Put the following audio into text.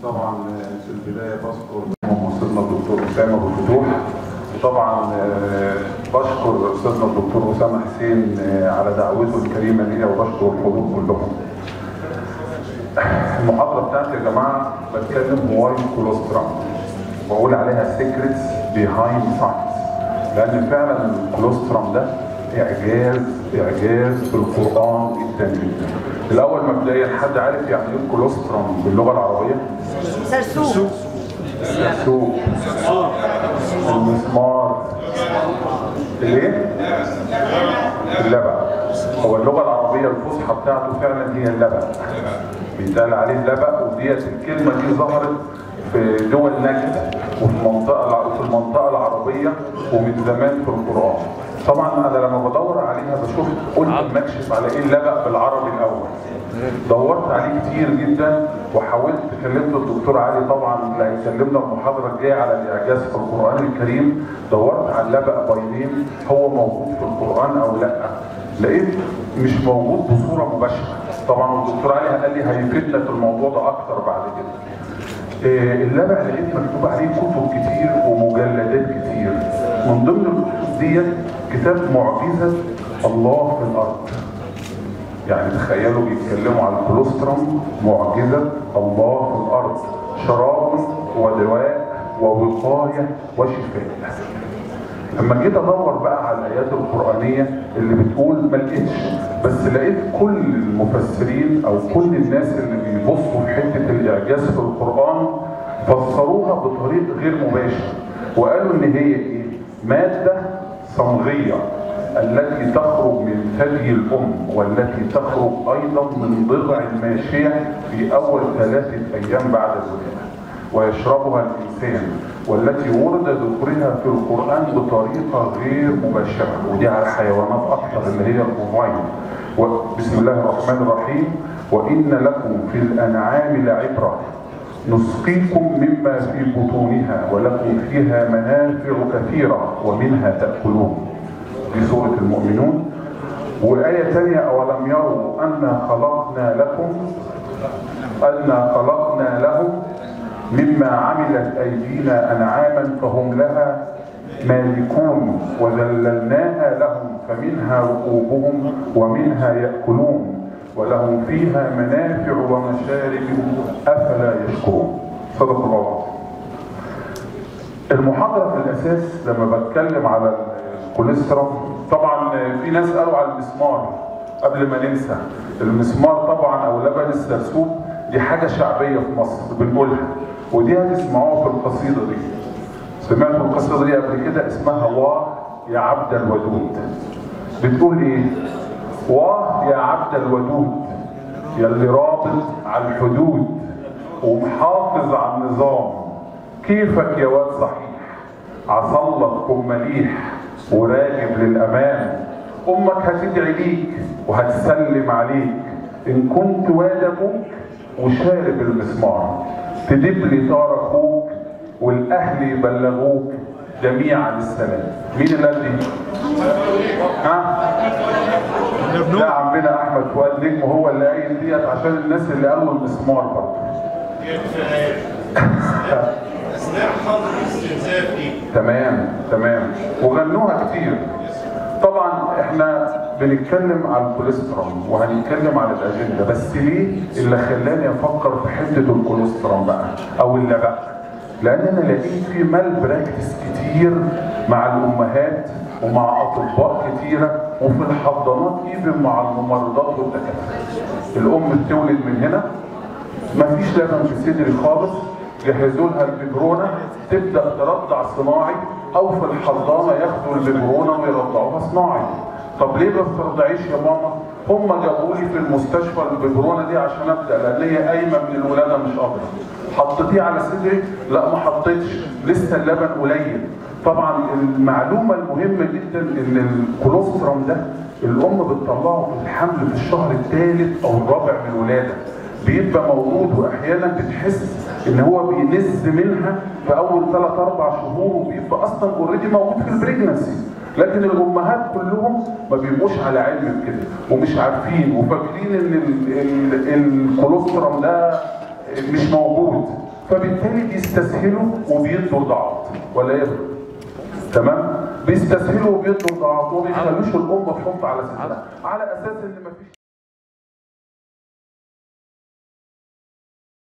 طبعا في البدايه بشكر استاذنا الدكتور اسامه ابو الفتوح وطبعا بشكر استاذنا الدكتور اسامه حسين على دعوته الكريمه ليا وبشكر الحضور كلهم. المحاضره بتاعتي يا جماعه بتكلم واي كولوسترام بقول عليها سيكريتس بيهايند ساينس لان فعلا الكولوسترام ده اعجاز اعجاز في القران جدا جدا. الاول مبدئيا حد عارف يعني ايه الكولوسترام باللغه العربيه؟ سرسوب السوق المسمار الايه؟ اللبع هو اللغه العربيه الفصحى بتاعته فعلا هي اللبع بيتقال عليه اللبع وديت الكلمه دي ظهرت في دول نجد وفي المنطقه في المنطقه العربيه ومن زمان في القران طبعا انا لما بدور عليها بشوف قلت اما اكشف على ايه اللبق بالعربي الاول دورت عليه كتير جدا وحاولت كلمت الدكتور علي طبعا اللي هيكلمنا المحاضره الجايه على الاعجاز في القران الكريم دورت على اللبق باينين هو موجود في القران او لا لقيت مش موجود بصوره مباشره طبعا الدكتور علي قال لي هيفيدنا في الموضوع ده اكتر بعد كده اللبع لقيت مكتوب عليه كتب كتير ومجلدات كتير من ضمن الكتب ديت كتاب معجزه الله في الارض يعني تخيلوا بيتكلموا عن الكولوسترم معجزة الله في الأرض شراب ودواء ووقاية وشفاء لما جيت ادور بقى على الايات القرانيه اللي بتقول ما لقيتش بس لقيت كل المفسرين او كل الناس اللي بيبصوا في حته الاعجاز في القران فسروها بطريق غير مباشر وقالوا ان هي ايه؟ ماده صمغيه التي تخرج من ثدي الأم والتي تخرج أيضا من ضلع الماشية في أول ثلاثة أيام بعد الولادة ويشربها الإنسان والتي ورد ذكرها في القرآن بطريقة غير مباشرة ودي على الحيوانات أكثر اللي هي البوفاين بسم الله الرحمن الرحيم وإن لكم في الأنعام لعبرة نسقيكم مما في بطونها ولكم فيها منافع كثيرة ومنها تأكلون في سورة المؤمنون وآية ثانية أولم يروا أنا خلقنا لكم أنا خلقنا لهم مما عملت أيدينا أنعاما فهم لها مالكون وذللناها لهم فمنها ركوبهم ومنها يأكلون ولهم فيها منافع ومشارب أفلا يشكرون صدق الله العظيم المحاضرة في الأساس لما بتكلم على الكوليسترول طبعا في ناس قالوا على المسمار قبل ما ننسى المسمار طبعا او لبن السرسوب دي حاجة شعبية في مصر بنقولها ودي هتسمعوها في القصيدة دي سمعتوا القصيدة دي قبل كده اسمها واه يا عبد الودود بتقول ايه واه يا عبد الودود يا اللي رابط على الحدود ومحافظ على النظام كيفك يا واد صحيح عصلك ام مليح وراجب للأمان أمك هتدعي ليك وهتسلم عليك إن كنت واد أبوك وشارب المسمار تدب لي طار أخوك والأهل يبلغوك جميعا السلام مين اللي قال دي؟ ها؟ لا عمنا أحمد فؤاد نجم هو اللي قايل ديت عشان الناس اللي قالوا المسمار برضه اثناء حظر الاستنزاف دي تمام تمام وغنوها كتير طبعا احنا بنتكلم على الكوليسترول وهنتكلم على الاجنده بس ليه اللي خلاني افكر في حته الكوليسترول بقى او اللبق لان انا لقيت في مال براكتس كتير مع الامهات ومع اطباء كتيره وفي الحضانات ايفن مع الممرضات والدكاتره الام بتولد من هنا مفيش لبن في صدري خالص جهزوا لها الببرونه تبدا ترضع صناعي او في الحضانه ياخدوا الببرونه ويرضعوها صناعي طب ليه ما بترضعيش يا ماما هم جابوا لي في المستشفى الببرونه دي عشان ابدا لان هي قايمه من الولاده مش قادره حطيتيه على صدري لا ما حطيتش لسه اللبن قليل طبعا المعلومه المهمه جدا ان الكولوسترم ده الام بتطلعه في الحمل في الشهر الثالث او الرابع من الولاده بيبقى موجود واحيانا بتحس ان هو بينز منها في اول 3 4 شهور وبيبقى اصلا اوريدي موجود في البريجنسي لكن الامهات كلهم ما بيبقوش على علم بكده ومش عارفين وفاكرين ان الكولوسترم ده مش موجود فبالتالي بيستسهلوا وبيدوا ضعف ولا يبقى تمام بيستسهلوا وبيدوا ضعف وما بيخلوش الامه تحط على صدرها على اساس ان مفيش